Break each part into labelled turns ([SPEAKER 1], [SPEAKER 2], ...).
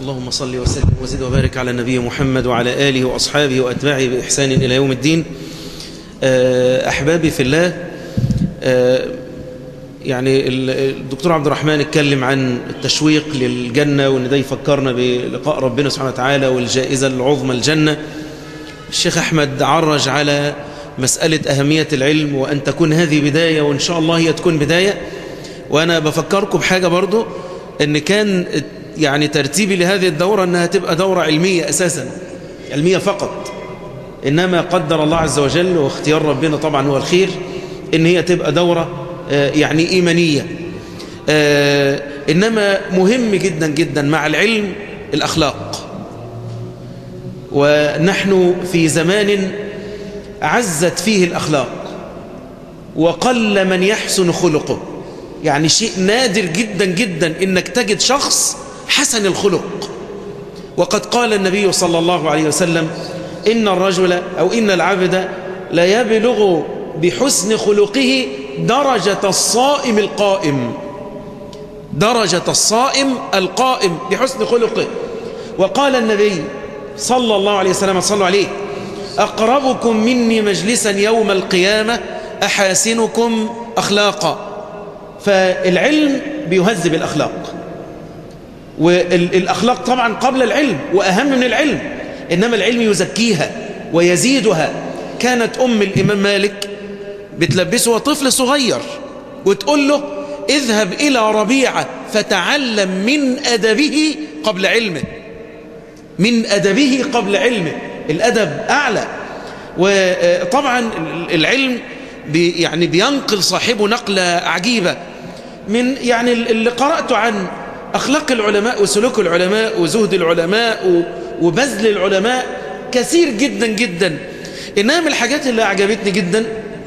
[SPEAKER 1] اللهم صل وسلم وزد وبارك على النبي محمد وعلى آله وأصحابه وأتباعه بإحسان إلى يوم الدين أحبابي في الله يعني الدكتور عبد الرحمن اتكلم عن التشويق للجنة وان ده يفكرنا بلقاء ربنا سبحانه وتعالى والجائزة العظمى الجنة الشيخ أحمد عرج على مسألة أهمية العلم وأن تكون هذه بداية وإن شاء الله هي تكون بداية وأنا بفكركم بحاجة برضو أن كان يعني ترتيبي لهذه الدورة أنها تبقى دورة علمية أساسا علمية فقط إنما قدر الله عز وجل واختيار ربنا طبعا هو الخير إن هي تبقى دورة يعني إيمانية إنما مهم جدا جدا مع العلم الأخلاق ونحن في زمان عزت فيه الأخلاق وقل من يحسن خلقه يعني شيء نادر جدا جدا إنك تجد شخص حسن الخلق وقد قال النبي صلى الله عليه وسلم إن الرجل أو إن العبد لا يبلغ بحسن خلقه درجة الصائم القائم درجة الصائم القائم بحسن خلقه وقال النبي صلى الله عليه وسلم صلوا عليه أقربكم مني مجلسا يوم القيامة أحاسنكم أخلاقا فالعلم بيهذب الأخلاق والأخلاق طبعا قبل العلم وأهم من العلم إنما العلم يزكيها ويزيدها كانت أم الإمام مالك بتلبسه طفل صغير وتقول له اذهب إلى ربيعة فتعلم من أدبه قبل علمه من أدبه قبل علمه الأدب أعلى وطبعا العلم بي يعني بينقل صاحبه نقلة عجيبة من يعني اللي قرأته عن أخلاق العلماء وسلوك العلماء وزهد العلماء وبذل العلماء كثير جدا جدا إنها من الحاجات اللي أعجبتني جدا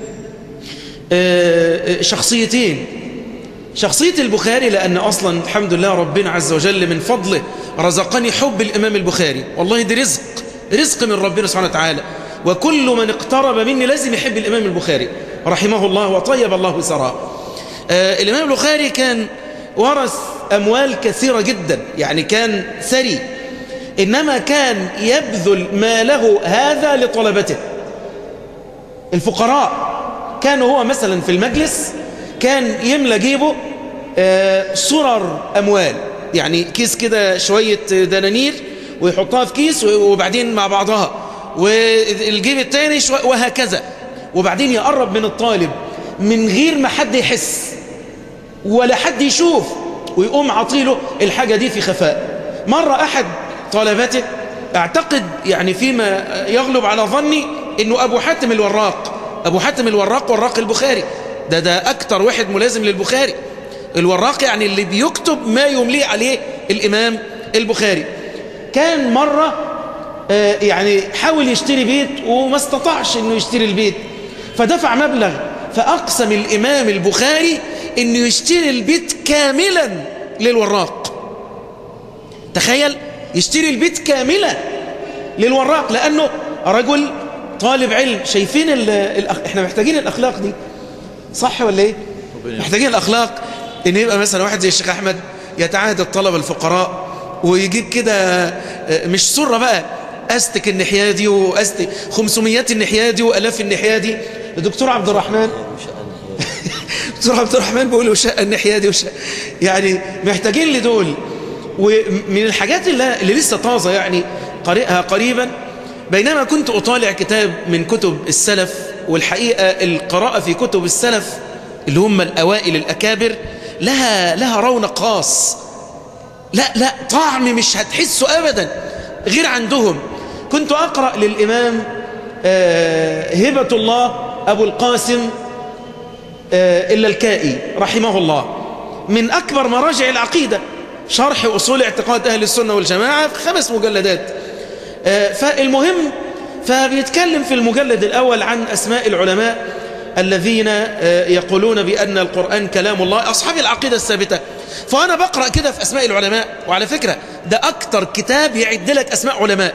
[SPEAKER 1] شخصيتين شخصية البخاري لأن أصلا الحمد لله ربنا عز وجل من فضله رزقني حب الإمام البخاري والله دي رزق رزق من ربنا سبحانه وتعالى وكل من اقترب مني لازم يحب الإمام البخاري رحمه الله وطيب الله سراه آه الإمام البخاري كان ورث أموال كثيرة جدا يعني كان ثري إنما كان يبذل ماله هذا لطلبته الفقراء كان هو مثلا في المجلس كان يملى جيبه آه صرر أموال يعني كيس كده شوية دنانير ويحطها في كيس وبعدين مع بعضها والجيب التاني وهكذا وبعدين يقرب من الطالب من غير ما حد يحس ولا حد يشوف ويقوم عطيله الحاجة دي في خفاء مرة أحد طلبته أعتقد يعني فيما يغلب على ظني أنه أبو حاتم الوراق أبو حاتم الوراق وراق البخاري ده ده أكتر واحد ملازم للبخاري الوراق يعني اللي بيكتب ما يمليه عليه الإمام البخاري كان مرة يعني حاول يشتري بيت وما استطاعش أنه يشتري البيت فدفع مبلغ فأقسم الإمام البخاري أنه يشتري البيت كاملا للوراق تخيل يشتري البيت كاملا للوراق لأنه رجل طالب علم شايفين الأخ... احنا محتاجين الأخلاق دي صح ولا ايه محتاجين الأخلاق ان يبقى مثلا واحد زي الشيخ أحمد يتعاهد الطلبة الفقراء ويجيب كده مش سرة بقى أستك النحية دي وأستك خمسميات النحية دي وألاف النحية دي الدكتور عبد الرحمن دكتور عبد الرحمن بيقول وشق النحية دي وشق يعني محتاجين لدول ومن الحاجات اللي, اللي لسه طازة يعني قارئها قريبا بينما كنت أطالع كتاب من كتب السلف والحقيقة القراءة في كتب السلف اللي هم الأوائل الأكابر لها, لها رونق خاص لا لا طعم مش هتحسه أبدا غير عندهم كنت أقرأ للإمام هبة الله أبو القاسم إلا الكائي رحمه الله من أكبر مراجع العقيدة شرح أصول اعتقاد أهل السنة والجماعة في خمس مجلدات فالمهم فبيتكلم في المجلد الأول عن أسماء العلماء الذين يقولون بأن القرآن كلام الله أصحاب العقيدة الثابتة فأنا بقرأ كده في أسماء العلماء وعلى فكرة ده أكتر كتاب يعد لك أسماء علماء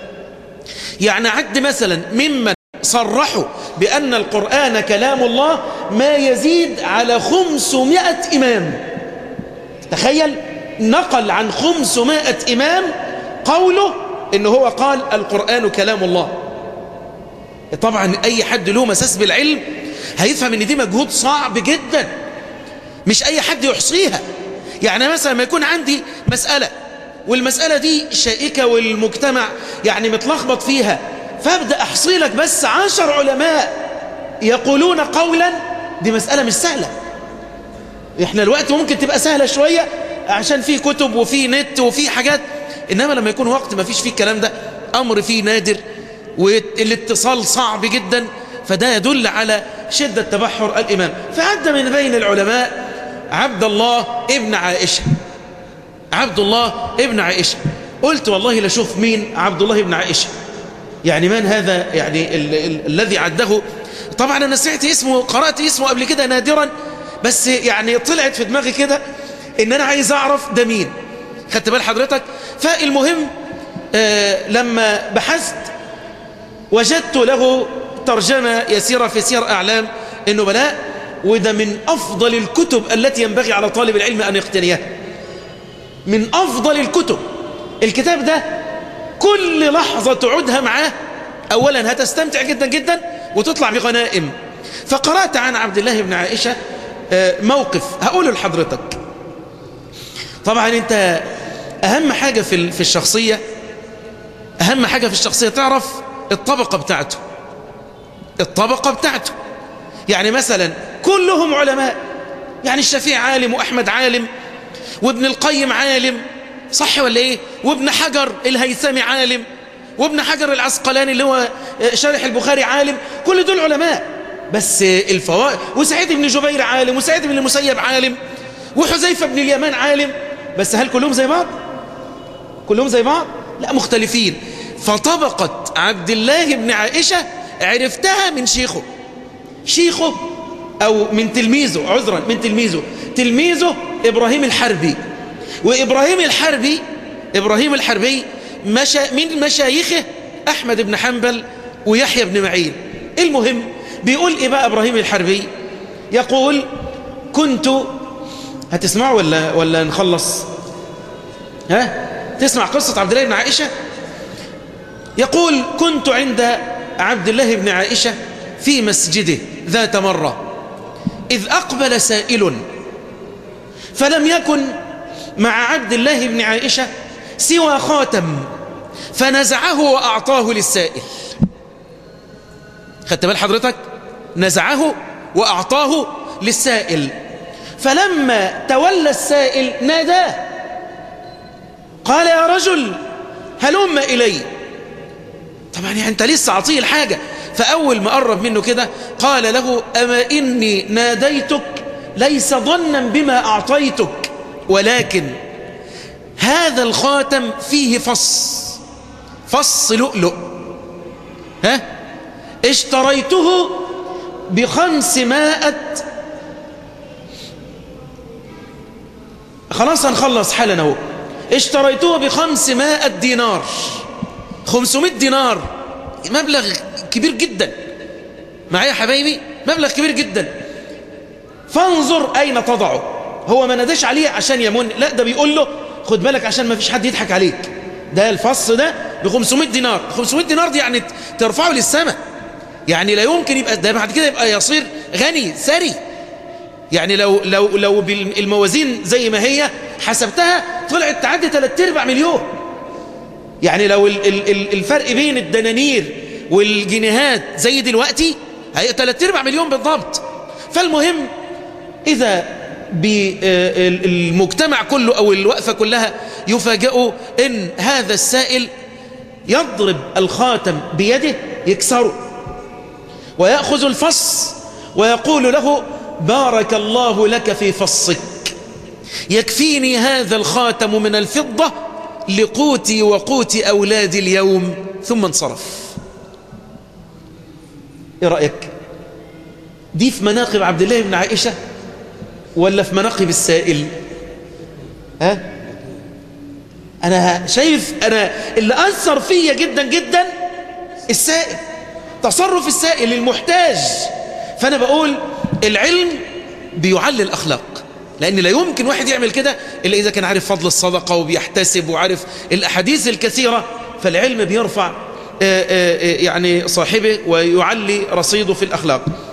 [SPEAKER 1] يعني عد مثلا ممن صرحوا بأن القرآن كلام الله ما يزيد على خمسمائة إمام تخيل نقل عن خمسمائة إمام قوله إن هو قال القرآن كلام الله طبعا أي حد له مساس بالعلم هيفهم إن دي مجهود صعب جدا مش أي حد يحصيها يعني مثلا ما يكون عندي مسألة والمسألة دي شائكة والمجتمع يعني متلخبط فيها فابدأ أحصي لك بس عشر علماء يقولون قولا دي مسألة مش سهلة احنا الوقت ممكن تبقى سهلة شوية عشان في كتب وفي نت وفي حاجات إنما لما يكون وقت ما فيش فيه الكلام ده أمر فيه نادر والاتصال صعب جدا فده يدل على شدة تبحر الإمام فعد من بين العلماء عبد الله ابن عائشة عبد الله ابن عائشة قلت والله لشوف مين عبد الله ابن عائشة يعني من هذا يعني ال ال الذي عده طبعا أنا سمعت اسمه قرأت اسمه قبل كده نادرا بس يعني طلعت في دماغي كده ان انا عايز اعرف ده مين خدت بال حضرتك فالمهم آه لما بحثت وجدت له ترجمة يسيرة في سير أعلام النبلاء وده من أفضل الكتب التي ينبغي على طالب العلم أن يقتنيها من أفضل الكتب الكتاب ده كل لحظة تقعدها معاه أولا هتستمتع جدا جدا وتطلع بغنائم فقرأت عن عبد الله بن عائشة موقف هقوله لحضرتك طبعا انت أهم حاجة في في الشخصية أهم حاجة في الشخصية تعرف الطبقة بتاعته الطبقة بتاعته يعني مثلا كلهم علماء يعني الشافعي عالم وأحمد عالم وابن القيم عالم صح ولا ايه وابن حجر الهيثمي عالم وابن حجر العسقلاني اللي هو شارح البخاري عالم كل دول علماء بس الفوائد وسعيد بن جبير عالم وسعيد بن المسيب عالم وحذيفه بن اليمان عالم بس هل كلهم زي بعض كلهم زي بعض لا مختلفين فطبقة عبد الله بن عائشة عرفتها من شيخه شيخه أو من تلميذه عذرا من تلميذه تلميذه إبراهيم الحربي وإبراهيم الحربي إبراهيم الحربي مشا من مشايخه أحمد بن حنبل ويحيى بن معين المهم بيقول إيه بقى إبراهيم الحربي يقول كنت هتسمعوا ولا ولا نخلص ها تسمع قصة عبد الله بن عائشة يقول كنت عند عبد الله بن عائشة في مسجده ذات مرة إذ أقبل سائل فلم يكن مع عبد الله بن عائشة سوى خاتم فنزعه وأعطاه للسائل خدت بال حضرتك نزعه وأعطاه للسائل فلما تولى السائل ناداه قال يا رجل هلم إلي طبعا يعني أنت لسه عطيه الحاجة فأول ما قرب منه كده قال له أما إني ناديتك ليس ظنا بما أعطيتك ولكن هذا الخاتم فيه فص فص لؤلؤ ها اشتريته بخمسمائة خلاص هنخلص حالا اهو اشتريته بخمسمائة دينار خمسمائة دينار مبلغ كبير جدا معايا حبايبي مبلغ كبير جدا فانظر أين تضعه هو ما نادش عليه عشان يمن لا ده بيقول له خد بالك عشان ما فيش حد يضحك عليك ده الفص ده ب 500 دينار 500 دينار دي يعني ترفعه للسماء يعني لا يمكن يبقى ده بعد كده يبقى يصير غني ثري يعني لو لو لو بالموازين زي ما هي حسبتها طلعت تعدي 3 ارباع مليون يعني لو ال ال الفرق بين الدنانير والجنيهات زي دلوقتي هي 3 ارباع مليون بالضبط فالمهم إذا بالمجتمع كله أو الوقفة كلها يفاجئوا إن هذا السائل يضرب الخاتم بيده يكسره ويأخذ الفص ويقول له بارك الله لك في فصك يكفيني هذا الخاتم من الفضة لقوتي وقوت أولادي اليوم ثم انصرف ايه رأيك دي في مناقب عبد الله بن عائشة ولا في مناقب السائل ها أنا شايف أنا اللي أثر فيا جدا جدا السائل تصرف السائل المحتاج فأنا بقول العلم بيعلي الأخلاق لأن لا يمكن واحد يعمل كده إلا إذا كان عارف فضل الصدقة وبيحتسب وعارف الأحاديث الكثيرة فالعلم بيرفع يعني صاحبه ويعلي رصيده في الأخلاق